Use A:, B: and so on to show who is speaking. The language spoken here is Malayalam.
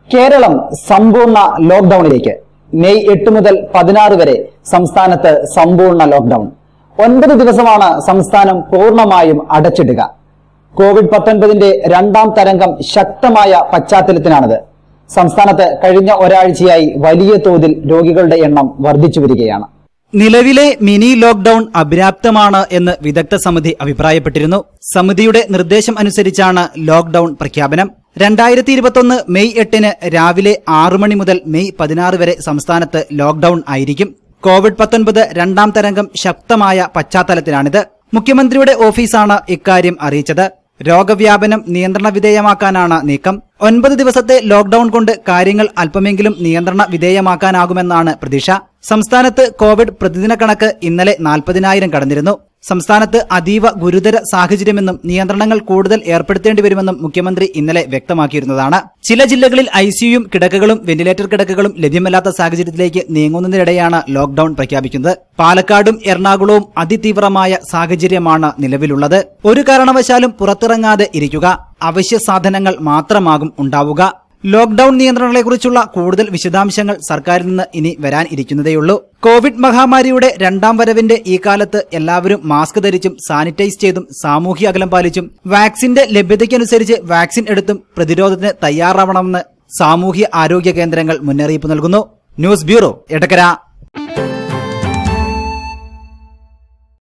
A: കേരളം സമ്പൂർണ്ണ ലോക്ഡൌണിലേക്ക് മെയ് എട്ട് മുതൽ പതിനാറ് വരെ സംസ്ഥാനത്ത് സമ്പൂർണ്ണ ലോക്ഡൌൺ ഒൻപത് ദിവസമാണ് സംസ്ഥാനം പൂർണ്ണമായും അടച്ചിടുക കോവിഡ് പത്തൊൻപതിന്റെ രണ്ടാം തരംഗം ശക്തമായ പശ്ചാത്തലത്തിലാണിത് സംസ്ഥാനത്ത് കഴിഞ്ഞ ഒരാഴ്ചയായി വലിയ തോതിൽ രോഗികളുടെ എണ്ണം വർദ്ധിച്ചു വരികയാണ്
B: നിലവിലെ മിനി ലോക്ഡൌൺ അപര്യാപ്തമാണ് എന്ന് വിദഗ്ധ സമിതി അഭിപ്രായപ്പെട്ടിരുന്നു സമിതിയുടെ നിർദ്ദേശം അനുസരിച്ചാണ് ലോക്ഡൌൺ പ്രഖ്യാപനം രണ്ടായിരത്തി ഇരുപത്തൊന്ന് മെയ് എട്ടിന് രാവിലെ ആറു മണി മുതൽ മെയ് പതിനാറ് വരെ സംസ്ഥാനത്ത് ലോക്ഡൌൺ ആയിരിക്കും കോവിഡ് പത്തൊൻപത് രണ്ടാം തരംഗം ശക്തമായ പശ്ചാത്തലത്തിലാണിത് മുഖ്യമന്ത്രിയുടെ ഓഫീസാണ് ഇക്കാര്യം അറിയിച്ചത് രോഗവ്യാപനം നിയന്ത്രണ വിധേയമാക്കാനാണ് നീക്കം ഒൻപത് ദിവസത്തെ ലോക്ഡൌൺ കൊണ്ട് കാര്യങ്ങൾ അല്പമെങ്കിലും നിയന്ത്രണ വിധേയമാക്കാനാകുമെന്നാണ് പ്രതീക്ഷ സംസ്ഥാനത്ത് കോവിഡ് പ്രതിദിന കണക്ക് ഇന്നലെ നാൽപ്പതിനായിരം കടന്നിരുന്നു സംസ്ഥാനത്ത് അതീവ ഗുരുതര സാഹചര്യമെന്നും നിയന്ത്രണങ്ങൾ കൂടുതൽ ഏർപ്പെടുത്തേണ്ടി വരുമെന്നും മുഖ്യമന്ത്രി ഇന്നലെ വ്യക്തമാക്കിയിരുന്നതാണ് ചില ജില്ലകളിൽ ഐസിയുയും കിടക്കകളും വെന്റിലേറ്റർ കിടക്കകളും ലഭ്യമല്ലാത്ത സാഹചര്യത്തിലേക്ക് നീങ്ങുന്നതിനിടെയാണ് ലോക്ഡൌൺ പ്രഖ്യാപിക്കുന്നത് പാലക്കാടും എറണാകുളവും അതിതീവ്രമായ സാഹചര്യമാണ് നിലവിലുള്ളത് ഒരു കാരണവശാലും പുറത്തിറങ്ങാതെ ഇരിക്കുക അവശ്യ സാധനങ്ങൾ മാത്രമാകും ഉണ്ടാവുക ലോക്ഡൌൺ നിയന്ത്രണങ്ങളെക്കുറിച്ചുള്ള കൂടുതൽ വിശദാംശങ്ങൾ സർക്കാരിൽ നിന്ന് ഇനി വരാൻ ഇരിക്കുന്നതേയുള്ളൂ കോവിഡ് മഹാമാരിയുടെ രണ്ടാം വരവിന്റെ ഈ കാലത്ത് എല്ലാവരും മാസ്ക് ധരിച്ചും സാനിറ്റൈസ് ചെയ്തും സാമൂഹ്യ അകലം പാലിച്ചും വാക്സിന്റെ ലഭ്യതയ്ക്കനുസരിച്ച് വാക്സിൻ എടുത്തും പ്രതിരോധത്തിന് തയ്യാറാവണമെന്ന് സാമൂഹ്യ ആരോഗ്യ കേന്ദ്രങ്ങൾ മുന്നറിയിപ്പ് നൽകുന്നു ന്യൂസ് ബ്യൂറോ എടക്കര